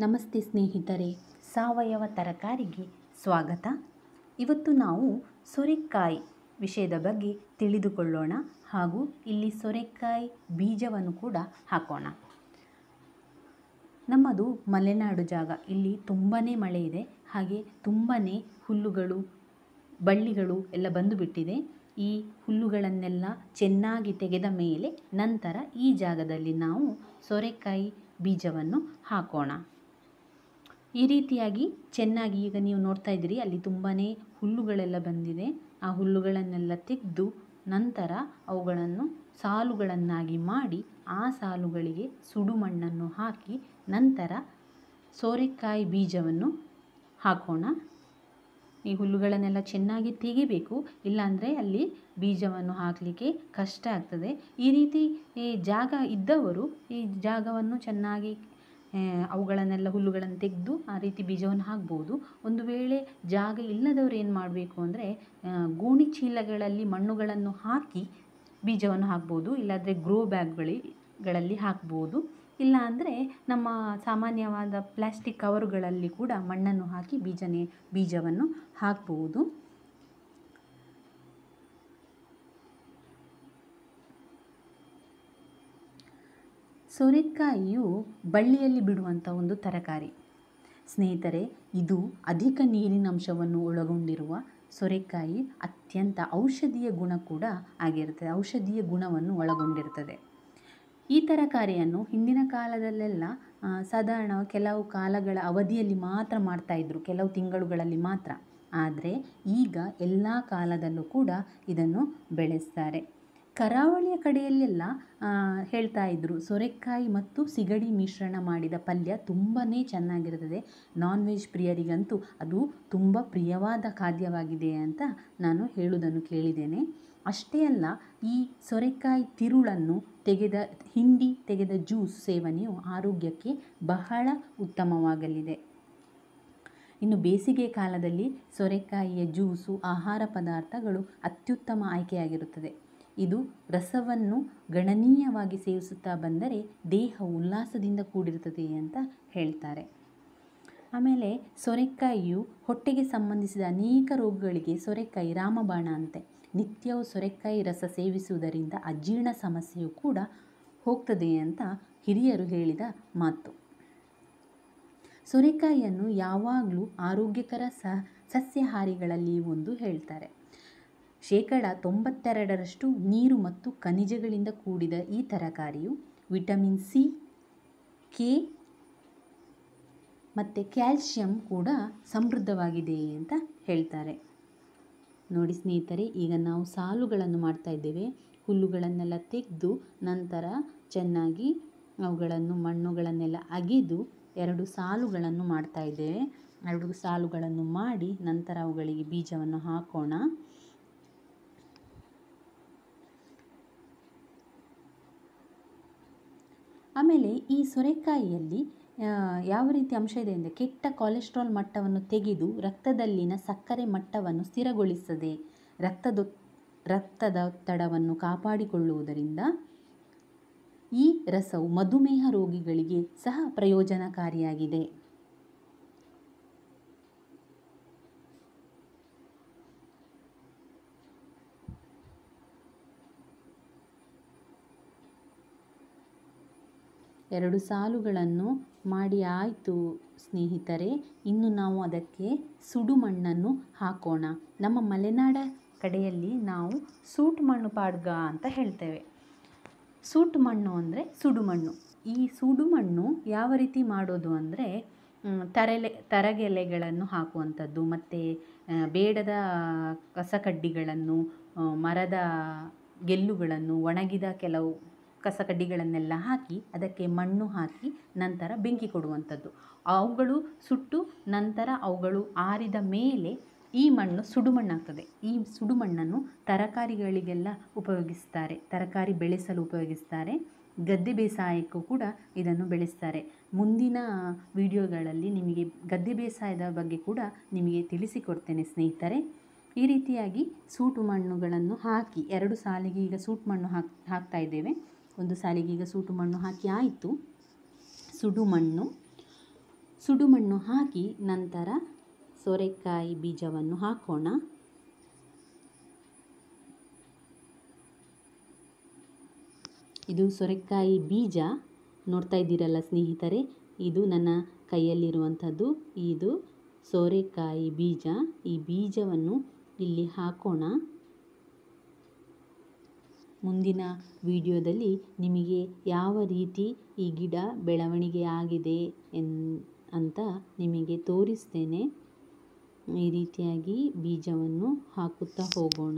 ನಮಸ್ತೆ ಸ್ನೇಹಿತರೆ ಸಾವಯವ ತರಕಾರಿಗೆ ಸ್ವಾಗತ ಇವತ್ತು ನಾವು ಸೋರೆಕಾಯಿ ವಿಷಯದ ಬಗ್ಗೆ ತಿಳಿದುಕೊಳ್ಳೋಣ ಹಾಗೂ ಇಲ್ಲಿ ಸೋರೆಕಾಯಿ ಬೀಜವನ್ನು ಕೂಡ ಹಾಕೋಣ ನಮ್ಮದು ಮಲೆನಾಡು ಜಾಗ ಇಲ್ಲಿ ತುಂಬಾ ಮಳೆ ಇದೆ ಹಾಗೆ ತುಂಬಾ ಹುಲ್ಲುಗಳು ಬಳ್ಳಿಗಳು ಎಲ್ಲ ಬಂದು ಬಿಟ್ಟಿದೆ ಈ ಹುಲ್ಲುಗಳನ್ನೆಲ್ಲ ಚೆನ್ನಾಗಿ ತೆಗೆದ ಮೇಲೆ ನಂತರ ಈ ಜಾಗದಲ್ಲಿ ನಾವು ಸೋರೆಕಾಯಿ ಬೀಜವನ್ನು ಹಾಕೋಣ ಈ ರೀತಿಯಾಗಿ ಚೆನ್ನಾಗಿ ಈಗ ನೀವು ನೋಡ್ತಾ ಇದ್ದೀರಿ ಅಲ್ಲಿ ತುಂಬಾ ಹುಲ್ಲುಗಳೆಲ್ಲ ಬಂದಿದೆ ಆ ಹುಲ್ಲುಗಳನ್ನೆಲ್ಲ ತೆಗೆದು ನಂತರ ಅವುಗಳನ್ನು ಸಾಲುಗಳನ್ನಾಗಿ ಮಾಡಿ ಆ ಸಾಲುಗಳಿಗೆ ಸುಡು ಮಣ್ಣನ್ನು ಹಾಕಿ ನಂತರ ಸೋರೆಕಾಯಿ ಬೀಜವನ್ನು ಹಾಕೋಣ ಈ ಹುಲ್ಲುಗಳನ್ನೆಲ್ಲ ಚೆನ್ನಾಗಿ ತೆಗಿಬೇಕು ಇಲ್ಲಾಂದರೆ ಅಲ್ಲಿ ಬೀಜವನ್ನು ಹಾಕಲಿಕ್ಕೆ ಕಷ್ಟ ಆಗ್ತದೆ ಈ ರೀತಿ ಈ ಜಾಗ ಇದ್ದವರು ಈ ಜಾಗವನ್ನು ಚೆನ್ನಾಗಿ ಅವುಗಳನ್ನೆಲ್ಲ ಹುಲ್ಲುಗಳನ್ನು ತೆಗೆದು ಆ ರೀತಿ ಬೀಜವನ್ನು ಹಾಕ್ಬೋದು ಒಂದು ವೇಳೆ ಜಾಗ ಇಲ್ಲದವರು ಏನು ಮಾಡಬೇಕು ಅಂದರೆ ಗೋಣಿ ಚೀಲಗಳಲ್ಲಿ ಮಣ್ಣುಗಳನ್ನು ಹಾಕಿ ಬೀಜವನ್ನು ಹಾಕ್ಬೋದು ಇಲ್ಲಾಂದರೆ ಗ್ರೋ ಬ್ಯಾಗ್ಗಳಿ ಗಳಲ್ಲಿ ಹಾಕ್ಬೋದು ಇಲ್ಲ ಅಂದರೆ ನಮ್ಮ ಸಾಮಾನ್ಯವಾದ ಪ್ಲ್ಯಾಸ್ಟಿಕ್ ಕವರುಗಳಲ್ಲಿ ಕೂಡ ಮಣ್ಣನ್ನು ಹಾಕಿ ಬೀಜನೇ ಬೀಜವನ್ನು ಹಾಕ್ಬೋದು ಸೋರೆಕಾಯಿಯು ಬಳ್ಳಿಯಲ್ಲಿ ಬಿಡುವಂಥ ಒಂದು ತರಕಾರಿ ಸ್ನೇಹಿತರೆ ಇದು ಅಧಿಕ ನೀರಿನಂಶವನ್ನು ಒಳಗೊಂಡಿರುವ ಸೋರೆಕಾಯಿ ಅತ್ಯಂತ ಔಷಧೀಯ ಗುಣ ಕೂಡ ಆಗಿರುತ್ತದೆ ಔಷಧೀಯ ಗುಣವನ್ನು ಒಳಗೊಂಡಿರ್ತದೆ ಈ ತರಕಾರಿಯನ್ನು ಹಿಂದಿನ ಕಾಲದಲ್ಲೆಲ್ಲ ಸಾಧಾರಣ ಕೆಲವು ಕಾಲಗಳ ಅವಧಿಯಲ್ಲಿ ಮಾತ್ರ ಮಾಡ್ತಾಯಿದ್ರು ಕೆಲವು ತಿಂಗಳುಗಳಲ್ಲಿ ಮಾತ್ರ ಆದರೆ ಈಗ ಎಲ್ಲ ಕಾಲದಲ್ಲೂ ಕೂಡ ಇದನ್ನು ಬೆಳೆಸ್ತಾರೆ ಕರಾವಳಿಯ ಕಡೆಯಲ್ಲೆಲ್ಲ ಹೇಳ್ತಾ ಇದ್ದರು ಸೋರೆಕಾಯಿ ಮತ್ತು ಸಿಗಡಿ ಮಿಶ್ರಣ ಮಾಡಿದ ಪಲ್ಯ ತುಂಬಾ ಚೆನ್ನಾಗಿರ್ತದೆ ನಾನ್ ವೆಜ್ ಪ್ರಿಯರಿಗಂತೂ ಅದು ತುಂಬ ಪ್ರಿಯವಾದ ಖಾದ್ಯವಾಗಿದೆ ಅಂತ ನಾನು ಹೇಳುವುದನ್ನು ಕೇಳಿದ್ದೇನೆ ಅಷ್ಟೇ ಅಲ್ಲ ಈ ಸೋರೆಕಾಯಿ ತಿರುಳನ್ನು ತೆಗೆದ ಹಿಂಡಿ ತೆಗೆದ ಜ್ಯೂಸ್ ಸೇವನೆಯು ಆರೋಗ್ಯಕ್ಕೆ ಬಹಳ ಉತ್ತಮವಾಗಲಿದೆ ಇನ್ನು ಬೇಸಿಗೆ ಕಾಲದಲ್ಲಿ ಸೋರೆಕಾಯಿಯ ಜ್ಯೂಸು ಆಹಾರ ಪದಾರ್ಥಗಳು ಅತ್ಯುತ್ತಮ ಆಯ್ಕೆಯಾಗಿರುತ್ತದೆ ಇದು ರಸವನ್ನು ಗಣನೀಯವಾಗಿ ಸೇವಿಸುತ್ತಾ ಬಂದರೆ ದೇಹ ಉಲ್ಲಾಸದಿಂದ ಕೂಡಿರುತ್ತದೆ ಅಂತ ಹೇಳ್ತಾರೆ ಆಮೇಲೆ ಸೋರೆಕಾಯಿಯು ಹೊಟ್ಟೆಗೆ ಸಂಬಂಧಿಸಿದ ಅನೇಕ ರೋಗಗಳಿಗೆ ಸೋರೆಕಾಯಿ ರಾಮಬಾಣ ಅಂತೆ ನಿತ್ಯವೂ ಸೋರೆಕಾಯಿ ರಸ ಸೇವಿಸುವುದರಿಂದ ಅಜೀರ್ಣ ಸಮಸ್ಯೆಯು ಕೂಡ ಹೋಗ್ತದೆ ಅಂತ ಹಿರಿಯರು ಹೇಳಿದ ಮಾತು ಸೋರೆಕಾಯಿಯನ್ನು ಯಾವಾಗಲೂ ಆರೋಗ್ಯಕರ ಸ ಸಸ್ಯಾಹಾರಿಗಳಲ್ಲಿ ಒಂದು ಹೇಳ್ತಾರೆ ಶೇಕಡ ತೊಂಬತ್ತೆರಡರಷ್ಟು ನೀರು ಮತ್ತು ಖನಿಜಗಳಿಂದ ಕೂಡಿದ ಈ ತರಕಾರಿಯು ವಿಟಮಿನ್ ಸಿ ಕೆ ಮತ್ತು ಕ್ಯಾಲ್ಶಿಯಂ ಕೂಡ ಸಮೃದ್ಧವಾಗಿದೆ ಅಂತ ಹೇಳ್ತಾರೆ ನೋಡಿ ಸ್ನೇಹಿತರೆ ಈಗ ನಾವು ಸಾಲುಗಳನ್ನು ಮಾಡ್ತಾ ಇದ್ದೇವೆ ಹುಲ್ಲುಗಳನ್ನೆಲ್ಲ ತೆಗೆದು ನಂತರ ಚೆನ್ನಾಗಿ ಅವುಗಳನ್ನು ಮಣ್ಣುಗಳನ್ನೆಲ್ಲ ಅಗೆದು ಎರಡು ಸಾಲುಗಳನ್ನು ಮಾಡ್ತಾ ಇದ್ದೇವೆ ಎರಡು ಸಾಲುಗಳನ್ನು ಮಾಡಿ ನಂತರ ಅವುಗಳಿಗೆ ಬೀಜವನ್ನು ಹಾಕೋಣ ಆಮೇಲೆ ಈ ಸೋರೆಕಾಯಿಯಲ್ಲಿ ಯಾವ ರೀತಿ ಅಂಶ ಇದೆ ಅಂದರೆ ಕೆಟ್ಟ ಕೊಲೆಸ್ಟ್ರಾಲ್ ಮಟ್ಟವನ್ನು ತೆಗೆದು ರಕ್ತದಲ್ಲಿನ ಸಕ್ಕರೆ ಮಟ್ಟವನ್ನು ಸ್ಥಿರಗೊಳಿಸದೆ ರಕ್ತದೊ ರಕ್ತದೊತ್ತಡವನ್ನು ಕಾಪಾಡಿಕೊಳ್ಳುವುದರಿಂದ ಈ ರಸವು ಮಧುಮೇಹ ರೋಗಿಗಳಿಗೆ ಸಹ ಪ್ರಯೋಜನಕಾರಿಯಾಗಿದೆ ಎರಡು ಸಾಲುಗಳನ್ನು ಮಾಡಿ ಆಯಿತು ಸ್ನೇಹಿತರೆ ಇನ್ನು ನಾವು ಅದಕ್ಕೆ ಸುಡು ಮಣ್ಣನ್ನು ಹಾಕೋಣ ನಮ್ಮ ಮಲೆನಾಡ ಕಡೆಯಲ್ಲಿ ನಾವು ಸೂಟ್ ಮಣ್ಣು ಪಾಡ್ಗ ಅಂತ ಹೇಳ್ತೇವೆ ಸೂಟ್ ಮಣ್ಣು ಅಂದರೆ ಸುಡು ಮಣ್ಣು ಈ ಸುಡು ಮಣ್ಣು ಯಾವ ರೀತಿ ಮಾಡೋದು ಅಂದರೆ ತರೆಲೆ ತರಗೆಲೆಗಳನ್ನು ಹಾಕುವಂಥದ್ದು ಮತ್ತು ಬೇಡದ ಕಸಕಡ್ಡಿಗಳನ್ನು ಮರದ ಗೆಲ್ಲುಗಳನ್ನು ಒಣಗಿದ ಕೆಲವು ಕಸಕಡ್ಡಿಗಳನ್ನೆಲ್ಲ ಹಾಕಿ ಅದಕ್ಕೆ ಮಣ್ಣು ಹಾಕಿ ನಂತರ ಬೆಂಕಿ ಕೊಡುವಂಥದ್ದು ಅವುಗಳು ಸುಟ್ಟು ನಂತರ ಅವುಗಳು ಆರಿದ ಮೇಲೆ ಈ ಮಣ್ಣು ಸುಡುಮಣ್ಣಾಗ್ತದೆ ಈ ಸುಡುಮಣ್ಣನ್ನು ತರಕಾರಿಗಳಿಗೆಲ್ಲ ಉಪಯೋಗಿಸ್ತಾರೆ ತರಕಾರಿ ಬೆಳೆಸಲು ಉಪಯೋಗಿಸ್ತಾರೆ ಗದ್ದೆ ಬೇಸಾಯಕ್ಕೂ ಕೂಡ ಇದನ್ನು ಬೆಳೆಸ್ತಾರೆ ಮುಂದಿನ ವಿಡಿಯೋಗಳಲ್ಲಿ ನಿಮಗೆ ಗದ್ದೆ ಬೇಸಾಯದ ಬಗ್ಗೆ ಕೂಡ ನಿಮಗೆ ತಿಳಿಸಿಕೊಡ್ತೇನೆ ಸ್ನೇಹಿತರೆ ಈ ರೀತಿಯಾಗಿ ಸೂಟು ಮಣ್ಣುಗಳನ್ನು ಹಾಕಿ ಎರಡು ಸಾಲಿಗೆ ಈಗ ಸೂಟ್ ಮಣ್ಣು ಹಾಕ್ ಹಾಕ್ತಾ ಇದ್ದೇವೆ ಒಂದು ಸಾಲಿಗೆ ಈಗ ಸೂಟು ಮಣ್ಣು ಹಾಕಿ ಆಯಿತು ಸುಡು ಮಣ್ಣು ಸುಡುಮಣ್ಣು ಹಾಕಿ ನಂತರ ಸೋರೆಕಾಯಿ ಬೀಜವನ್ನು ಹಾಕೋಣ ಇದು ಸೊರೆಕಾಯಿ ಬೀಜ ನೋಡ್ತಾ ಇದ್ದೀರಲ್ಲ ಸ್ನೇಹಿತರೆ ಇದು ನನ್ನ ಕೈಯಲ್ಲಿರುವಂಥದ್ದು ಇದು ಸೋರೆಕಾಯಿ ಬೀಜ ಈ ಬೀಜವನ್ನು ಇಲ್ಲಿ ಹಾಕೋಣ ಮುಂದಿನ ವಿಡಿಯೋದಲ್ಲಿ ನಿಮಗೆ ಯಾವ ರೀತಿ ಈ ಗಿಡ ಬೆಳವಣಿಗೆ ಆಗಿದೆ ಎನ್ ಅಂತ ನಿಮಗೆ ತೋರಿಸ್ತೇನೆ ಈ ರೀತಿಯಾಗಿ ಬೀಜವನ್ನು ಹಾಕುತ್ತಾ ಹೋಗೋಣ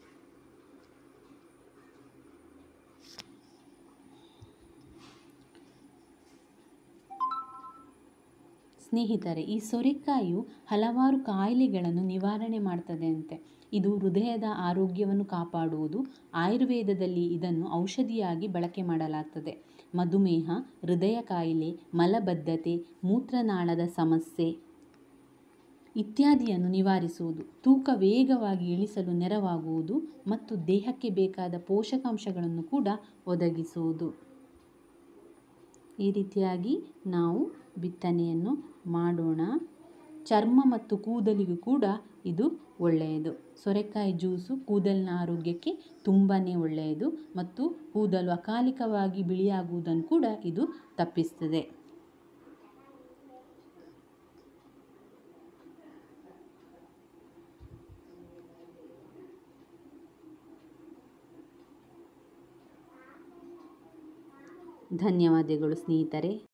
ಸ್ನೇಹಿತರೆ ಈ ಸೊರೆಕಾಯಿಯು ಹಲವಾರು ಕಾಯಿಲೆಗಳನ್ನು ನಿವಾರಣೆ ಮಾಡ್ತದೆ ಅಂತೆ ಇದು ಹೃದಯದ ಆರೋಗ್ಯವನ್ನು ಕಾಪಾಡುವುದು ಆಯುರ್ವೇದದಲ್ಲಿ ಇದನ್ನು ಔಷಧಿಯಾಗಿ ಬಳಕೆ ಮಾಡಲಾಗ್ತದೆ ಮಧುಮೇಹ ಹೃದಯ ಕಾಯಿಲೆ ಮಲಬದ್ಧತೆ ಮೂತ್ರನಾಳದ ಸಮಸ್ಯೆ ಇತ್ಯಾದಿಯನ್ನು ನಿವಾರಿಸುವುದು ತೂಕ ವೇಗವಾಗಿ ಇಳಿಸಲು ನೆರವಾಗುವುದು ಮತ್ತು ದೇಹಕ್ಕೆ ಬೇಕಾದ ಪೋಷಕಾಂಶಗಳನ್ನು ಕೂಡ ಒದಗಿಸುವುದು ಈ ರೀತಿಯಾಗಿ ನಾವು ಬಿತ್ತನೆಯನ್ನು ಮಾಡೋಣ ಚರ್ಮ ಮತ್ತು ಕೂದಲಿಗೂ ಕೂಡ ಇದು ಒಳ್ಳೆಯದು ಸೊರೆಕಾಯಿ ಜ್ಯೂಸು ಕೂದಲಿನ ಆರೋಗ್ಯಕ್ಕೆ ತುಂಬಾ ಒಳ್ಳೆಯದು ಮತ್ತು ಕೂದಲು ಅಕಾಲಿಕವಾಗಿ ಬಿಳಿಯಾಗುವುದನ್ನು ಕೂಡ ಇದು ತಪ್ಪಿಸ್ತದೆ ಧನ್ಯವಾದಗಳು ಸ್ನೇಹಿತರೆ